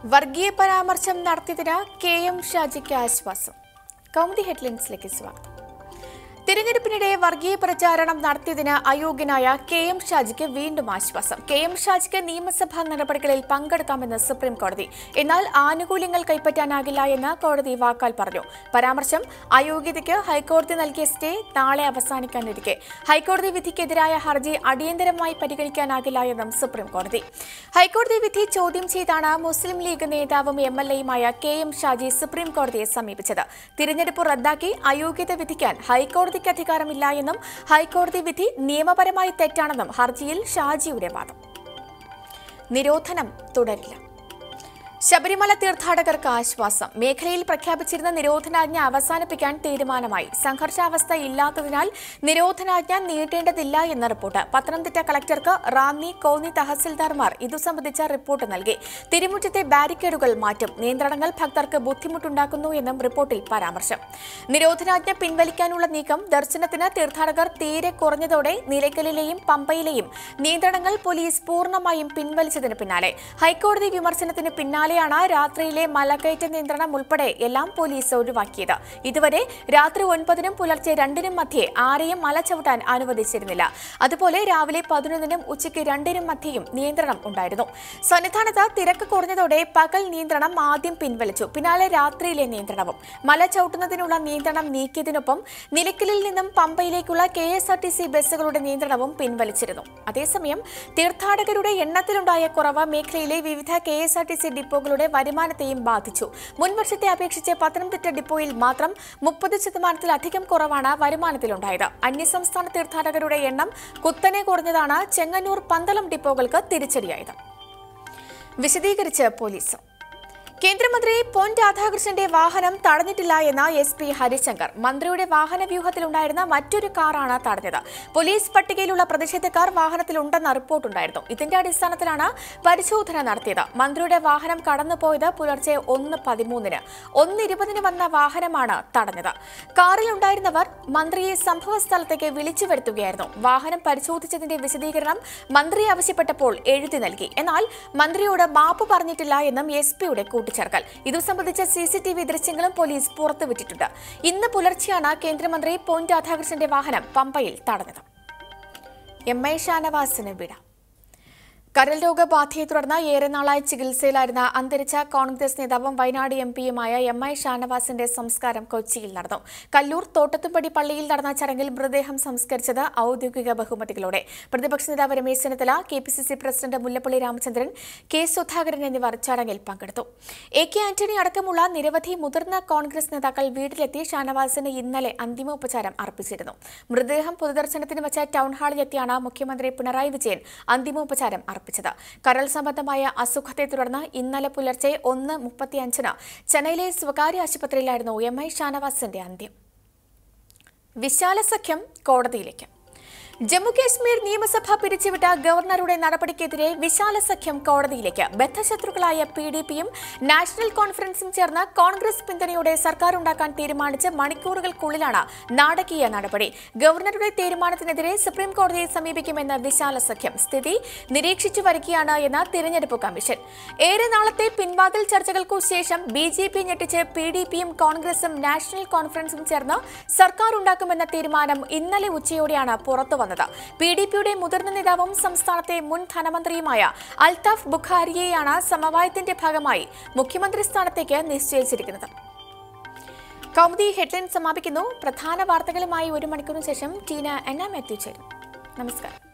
വർഗീയ പരാമർശം നടത്തിയതിന് കെ എം ഷാജിക്ക് ആശ്വാസം കൗമുദി ഹെഡ്ലൈൻസിലേക്ക് സ്വാഗതം തിരഞ്ഞെടുപ്പിനിടെ വർഗീയ പ്രചാരണം നടത്തിയതിന് അയോഗ്യനായ കെ എം ഷാജിക്ക് വീണ്ടും ആശ്വാസം കെ എം ഷാജിക്ക് നിയമസഭാ നടപടികളിൽ പങ്കെടുക്കാമെന്ന് സുപ്രീം കോടതി എന്നാൽ ആനുകൂല്യങ്ങൾ കൈപ്പറ്റാനാകില്ല എന്ന് കോടതി വാക്കാൽ പറഞ്ഞു പരാമർശം അയോഗ്യതയ്ക്ക് ഹൈക്കോടതി നൽകിയ സ്റ്റേ നാളെ അവസാനിക്കാനിരിക്കെ ഹൈക്കോടതി വിധിക്കെതിരായ ഹർജി അടിയന്തരമായി പരിഗണിക്കാനാകില്ല എന്നും സുപ്രീം കോടതി ഹൈക്കോടതി വിധി ചോദ്യം ചെയ്താണ് മുസ്ലിം ലീഗ് നേതാവും എം എൽ എയുമായ കെ എം ഷാജി സുപ്രീം കോടതിയെ സമീപിച്ചത് തിരഞ്ഞെടുപ്പ് റദ്ദാക്കി അയോഗ്യത വിധിക്കാൻ ഹൈക്കോടതിക്ക് അധികാരമില്ല എന്നും ഹൈക്കോടതി വിധി നിയമപരമായി തെറ്റാണെന്നും ഹർജിയിൽ ഷാജിയുടെ വാദം നിരോധനം തുടരില്ല ശബരിമല തീർത്ഥാടകർക്ക് ആശ്വാസം മേഖലയിൽ പ്രഖ്യാപിച്ചിരുന്ന നിരോധനാജ്ഞ അവസാനിപ്പിക്കാൻ തീരുമാനമായി സംഘർഷാവസ്ഥ ഇല്ലാത്തതിനാൽ നിരോധനാജ്ഞ നീട്ടേണ്ടതില്ല എന്ന റിപ്പോർട്ട് പത്തനംതിട്ട കളക്ടർക്ക് റാന്നി കോന്നി തഹസിൽദാർമാർ ഇതു സംബന്ധിച്ച റിപ്പോർട്ട് നൽകി തിരുമുറ്റത്തെ ബാരിക്കേഡുകൾ മാറ്റും നിയന്ത്രണങ്ങൾ ഭക്തർക്ക് ബുദ്ധിമുട്ടുണ്ടാക്കുന്നു എന്നും റിപ്പോർട്ടിൽ പരാമർശം നിരോധനാജ്ഞ പിൻവലിക്കാനുള്ള നീക്കം ദർശനത്തിന് തീർത്ഥാടകർ തീരെ കുറഞ്ഞതോടെ നിലയ്ക്കലിലെയും പമ്പയിലെയും നിയന്ത്രണങ്ങൾ പോലീസ് പൂർണ്ണമായും പിൻവലിച്ചതിന് പിന്നാലെ ഹൈക്കോടതി വിമർശനത്തിന് പിന്നാലെയാണ് രാത്രിയിലെ മലകയറ്റ നിയന്ത്രണം ഉൾപ്പെടെ എല്ലാം പോലീസ് ഒഴിവാക്കിയത് ഇതുവരെ രാത്രി ഒൻപതിനും പുലർച്ചെ രണ്ടിനും മധ്യേ ആരെയും മല ചവിട്ടാൻ അനുവദിച്ചിരുന്നില്ല അതുപോലെ രാവിലെ പതിനൊന്നിനും ഉച്ചയ്ക്ക് രണ്ടിനും മധ്യയും നിയന്ത്രണം ഉണ്ടായിരുന്നു സന്നിധാനത്ത് തിരക്ക് കുറഞ്ഞതോടെ പകൽ നിയന്ത്രണം ആദ്യം പിൻവലിച്ചു പിന്നാലെ രാത്രിയിലെ നിയന്ത്രണവും മല ചവിട്ടുന്നതിനുള്ള നിയന്ത്രണം നീക്കിയതിനൊപ്പം നിലയ്ക്കലിൽ നിന്നും പമ്പയിലേക്കുള്ള K S R T C ബസ്സുകളുടെ നിയന്ത്രണവും പിൻവലിച്ചിരുന്നു അതേസമയം തീർത്ഥാടകരുടെ എണ്ണത്തിലുണ്ടായ കുറവ് മേഖലയിലെ വിവിധ K S R T C ഡിപ്പോകളുടെ വരുമാനത്തെയും ബാധിച്ചു മുൻ വർഷത്തെ അപേക്ഷിച്ച് പത്തനംതിട്ട ഡിപ്പോയിൽ മാത്രം മുപ്പത് ശതമാനത്തിലധികം കുറവാണ് വരുമാനത്തിലുണ്ടായത് അന്യസംസ്ഥാന തീർത്ഥാടകരുടെ എണ്ണം കുത്തനെ കുറഞ്ഞതാണ് ചെങ്ങന്നൂർ പന്തളം ഡിപ്പോകൾക്ക് തിരിച്ചടിയായത് വിശദീകരിച്ച് പോലീസ് കേന്ദ്രമന്ത്രി പൊൻ രാധാകൃഷ്ണന്റെ വാഹനം തടഞ്ഞിട്ടില്ല എന്ന് എസ് പി ഹരിശങ്കർ മന്ത്രിയുടെ വാഹന വ്യൂഹത്തിലുണ്ടായിരുന്ന മറ്റൊരു കാറാണ് തടഞ്ഞത് പോലീസ് പട്ടികയിലുള്ള പ്രതിഷേധക്കാർ വാഹനത്തിലുണ്ടെന്ന റിപ്പോർട്ടുണ്ടായിരുന്നു ഇതിന്റെ അടിസ്ഥാനത്തിലാണ് പരിശോധന നടത്തിയത് മന്ത്രിയുടെ വാഹനം കടന്നുപോയത് പുലർച്ചെ ഒന്ന് പതിമൂന്നിന് ഒന്ന് ഇരുപതിന് വന്ന വാഹനമാണ് തടഞ്ഞത് കാറിലുണ്ടായിരുന്നവർ മന്ത്രിയെ സംഭവ സ്ഥലത്തേക്ക് വിളിച്ചു വരുത്തുകയായിരുന്നു വാഹനം പരിശോധിച്ചതിന്റെ വിശദീകരണം മന്ത്രി ആവശ്യപ്പെട്ടപ്പോൾ എഴുതി നൽകി എന്നാൽ മന്ത്രിയോട് മാപ്പ് പറഞ്ഞിട്ടില്ല എന്നും എസ് പിയുടെ കൂട്ടിച്ചേർക്കൽ ഇതു സംബന്ധിച്ച സി സി ടി വി ദൃശ്യങ്ങളും പോലീസ് പുറത്തുവിട്ടിട്ടുണ്ട് ഇന്ന് പുലർച്ചെയാണ് കേന്ദ്രമന്ത്രി പൊൻ രാധാകൃഷ്ണന്റെ വാഹനം പമ്പയിൽ തടഞ്ഞത് എം ഐ ഷാനവാസിന് വിട കരൽ രോഗബാധയെ തുടർന്ന് ഏറെ നാളായി ചികിത്സയിലായിരുന്ന അന്തരിച്ച കോൺഗ്രസ് നേതാവും വയനാട് എം പിയുമായ എം ഐ ഷാനവാസിന്റെ സംസ്കാരം കൊച്ചിയിൽ നടന്നു കല്ലൂർ തോട്ടത്തുംപടി പള്ളിയിൽ നടന്ന ചടങ്ങിൽ മൃതദേഹം സംസ്കരിച്ചത് ഔദ്യോഗിക ബഹുമതികളോടെ പ്രതിപക്ഷ നേതാവ് Ramesh Chennithala K P C C president Mullappally Ramachandran K Sudhakaran എന്നിവർ ചടങ്ങിൽ പങ്കെടുത്തു എ കെ ആന്റണി അടക്കമുള്ള നിരവധി മുതിർന്ന കോൺഗ്രസ് നേതാക്കൾ വീട്ടിലെത്തി ഷാനവാസിന് ഇന്നലെ അന്തിമോപചാരം അർപ്പിച്ചിരുന്നു മൃതദേഹം പൊതുദർശനത്തിന് വെച്ച ടൗൺ ഹാളിലെത്തിയാണ് മുഖ്യമന്ത്രി പിണറായി വിജയൻ അന്തിമോപചാരം അർപ്പിച്ചത് കരൾ സംബന്ധമായ അസുഖത്തെ തുടർന്ന് ഇന്നലെ പുലർച്ചെ ഒന്ന് മുപ്പത്തിയഞ്ചിന് ചെന്നൈയിലെ സ്വകാര്യ ആശുപത്രിയിലായിരുന്നു എം ഐ ഷാനവാസിന്റെ അന്ത്യം വിശാല സഖ്യം കോടതിയിലേക്ക് ജമ്മുകാശ്മീർ നിയമസഭ പിരിച്ചുവിട്ട ഗവർണറുടെ നടപടിക്കെതിരെ വിശാല സഖ്യം കോടതിയിലേക്ക് ബദ്ധശത്രുക്കളായ പി ഡി പിയും നാഷണൽ കോൺഫറൻസും ചേർന്ന് കോൺഗ്രസ് പിന്തുണയോടെ സർക്കാർ ഉണ്ടാക്കാൻ തീരുമാനിച്ച് മണിക്കൂറുകൾക്കുള്ളിലാണ് നാടകീയ നടപടി ഗവർണറുടെ തീരുമാനത്തിനെതിരെ സുപ്രീം കോടതിയെ സമീപിക്കുമെന്ന് വിശാല സഖ്യം സ്ഥിതി നിരീക്ഷിച്ചു വരികയാണ് എന്ന് തിരഞ്ഞെടുപ്പ് കമ്മീഷൻ ഏറെ നാളത്തെ പിൻവാതിൽ ചർച്ചകൾക്കു ശേഷം ബി ജെ പി ഞെട്ടിച്ച് പി ഡി പിയും കോൺഗ്രസും നാഷണൽ കോൺഫറൻസും ചേർന്ന് സർക്കാർ ഉണ്ടാക്കുമെന്ന തീരുമാനം ഇന്നലെ ഉച്ചയോടെയാണ് പുറത്തു വന്നത് പി ഡി പിയുടെ മുതിർന്ന നേതാവും സംസ്ഥാനത്തെ മുൻ ധനമന്ത്രിയുമായ അൽതാഫ് ബുഖാരിയെയാണ് സമവായത്തിന്റെ ഭാഗമായി മുഖ്യമന്ത്രി സ്ഥാനത്തേക്ക് നിശ്ചയിച്ചിരിക്കുന്നത് കൗമുദി ഹെഡ്ലൈൻ സമാപിക്കുന്നു പ്രധാന വാർത്തകളുമായി ഒരു മണിക്കൂറിന് ശേഷം ടീന എന്ന മാത്യു ചേരും നമസ്കാരം